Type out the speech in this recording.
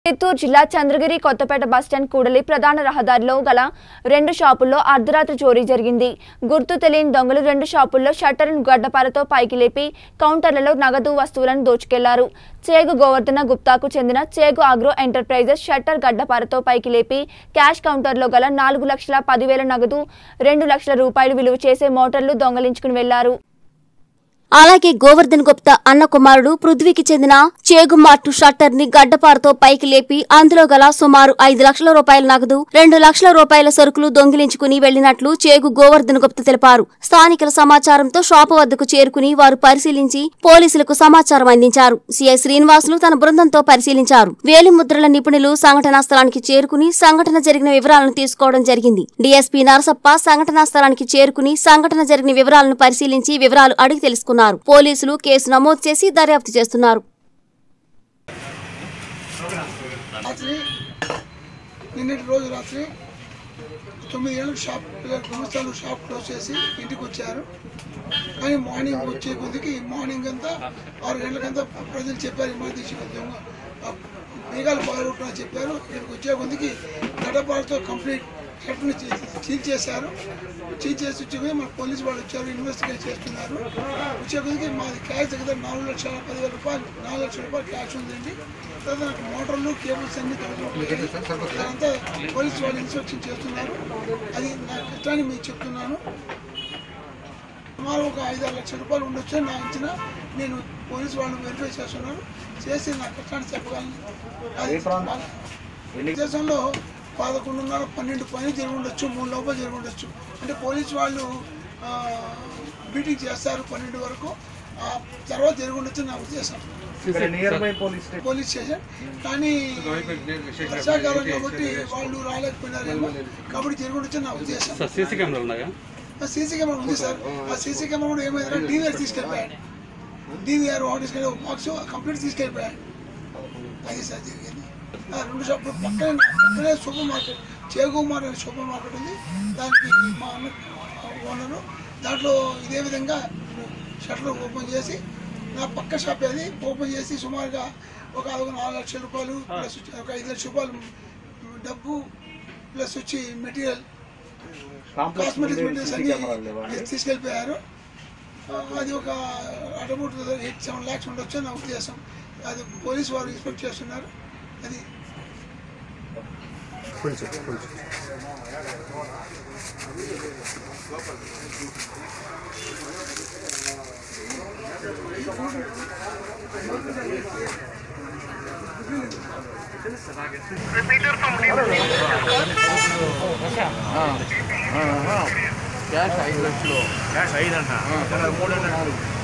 చిత్తూరు జిల్లా చంద్రగిరి కొత్తపేట బస్టాండ్ కూడలి ప్రధాన రహదారిలో గల రెండు షాపుల్లో అర్ధరాత్రి చోరీ జరిగింది గుర్తు తెలియని దొంగలు రెండు షాపుల్లో షట్టర్ను గడ్డపారతో పైకి లేపి కౌంటర్లలో నగదు వస్తువులను దోచుకెళ్లారు చేగు గోవర్ధన గుప్తాకు చెందిన చేగు అగ్రో ఎంటర్ప్రైజెస్ షట్టర్ గడ్డపారతో పైకి లేపి క్యాష్ కౌంటర్లో గల నాలుగు లక్షల పదివేల నగదు రెండు లక్షల రూపాయలు విలువ చేసే మోటార్లు దొంగలించుకుని వెళ్లారు అలాగే గోవర్ధన్ గుప్తా అన్న కుమారుడు పృథ్వీకి చెందిన చేగు మార్టు షట్టర్ ని గడ్డపారతో పైకి లేపి అందులో గల సుమారు ఐదు లక్షల రూపాయల నగదు రెండు లక్షల రూపాయల సరుకులు దొంగిలించుకుని వెళ్లినట్లు చేగు గోవర్ధన్ గుప్తా తెలిపారు స్థానికుల సమాచారంతో షాపు వద్దకు చేరుకుని వారు పరిశీలించి పోలీసులకు సమాచారం అందించారు సిఐ శ్రీనివాసులు తన బృందంతో పరిశీలించారు వేలిముద్రల నిపుణులు సంఘటనా స్థలానికి చేరుకుని సంఘటన జరిగిన వివరాలను తీసుకోవడం జరిగింది డీఎస్పీ నరసప్ప సంఘటనా స్థలానికి చేరుకుని సంఘటన జరిగిన వివరాలను పరిశీలించి వివరాలు అడిగి తెలుసుకున్నారు పోలీసులు కేసు నమోదు చేసి దర్యాప్తు చేస్తున్నారు రాత్రి నిన్నటి రోజు రాత్రి తొమ్మిది ఏళ్ళకి షాప్ సంవత్సరాలు షాప్ క్లోజ్ చేసి ఇంటికి వచ్చారు కానీ మార్నింగ్ వచ్చే కొద్దికి మార్నింగ్ అంతా ఆరు గంటలకంతా ప్రజలు చెప్పారు ఇమ్మడి తీసి దొంగ ఆ మేఘాలు పాల్గొంటున్నా చెప్పారు ఇక్కడికి వచ్చే కొద్దికి గడపాలతో కంప్లీట్ షర్ట్ని చీల్ చేశారు చీల్ చేసి వచ్చి పోయి మన పోలీసు వాళ్ళు వచ్చారు ఇన్వెస్టిగేట్ చేస్తున్నారు వచ్చే కొద్దికి మాది క్యాష్ దగ్గర నాలుగు లక్షల పదివేల రూపాయలు నాలుగు లక్షల రూపాయలు క్యాష్ ఉందండి తర్వాత నాకు మోటార్లు కేబుల్స్ అన్ని దొరుకుతున్నాయి అదంతా పోలీసు వాళ్ళు ఇన్స్పెక్షన్ చేస్తున్నారు అది నా కష్టాన్ని మీకు చెప్తున్నాను సుమారు ఒక ఐదు ఆరు లక్షల రూపాయలు ఉండొచ్చు అని నా అంచనా నేను పోలీసు వాళ్ళు వెరిఫై చేస్తున్నాను చేసి నా కష్టాన్ని చెప్పగలను అది దేశంలో పదకొండున్నర పన్నెండు పైన జరిగి ఉండొచ్చు మూడు లోపల జరిగి ఉండొచ్చు అంటే పోలీసు వాళ్ళు మీటింగ్ చేస్తారు పన్నెండు వరకు ఆ తర్వాత జరిగి ఉండొచ్చు నా ఉద్దేశం near by police station police station కానీ వర్షాకాలం కాబట్టి వాళ్ళు రాలేకపోయినారేమో కాబట్టి జరిగి ఉండొచ్చు నా ఉద్దేశం సీసీ కెమెరాలు ఉన్నాయా ఆ సీసీ కెమెరా ఉంది సార్ ఆ సీసీ కెమెరా కూడా ఏమైందంటే డీవీఆర్ తీసుకెళ్ళిపోయాడు డీవీఆర్ వాటర్ తీసుకెళ్ళి ఒక బాక్స్ కంప్లీట్ తీసుకెళ్ళిపోయాడు అది సార్ జరిగింది ఆ రెండు షాపులు పక్కనే పక్కనే సూపర్ మార్కెట్ చేగుమార్ అనే సూపర్ మార్కెట్ ఉంది దానికి మా అన్న ఓనరు దాంట్లో ఇదే విధంగా షటర్ ఓపెన్ చేసి నా పక్క షాప్ అది ఓపెన్ చేసి సుమారుగా ఒక ఒక నాలుగు లక్షల రూపాయలు ప్లస్ వచ్చి ఒక ఐదు లక్షల రూపాయలు డబ్బు ప్లస్ వచ్చి మెటీరియల్ కాస్మెటిక్స్ మెటీరియల్స్ అన్ని తీసుకెళ్ళిపోయారు ఆ, అది ఒక అటౌట్ ఎయిట్ సెవెన్ ల్యాక్స్ ఉండొచ్చు అని నా ఉద్దేశం అది పోలీస్ వారు ఇన్స్పెక్ట్ చేస్తున్నారు అది క్యాష్ ఐదు లక్షలు క్యాష్ ఐదు అంట మూడు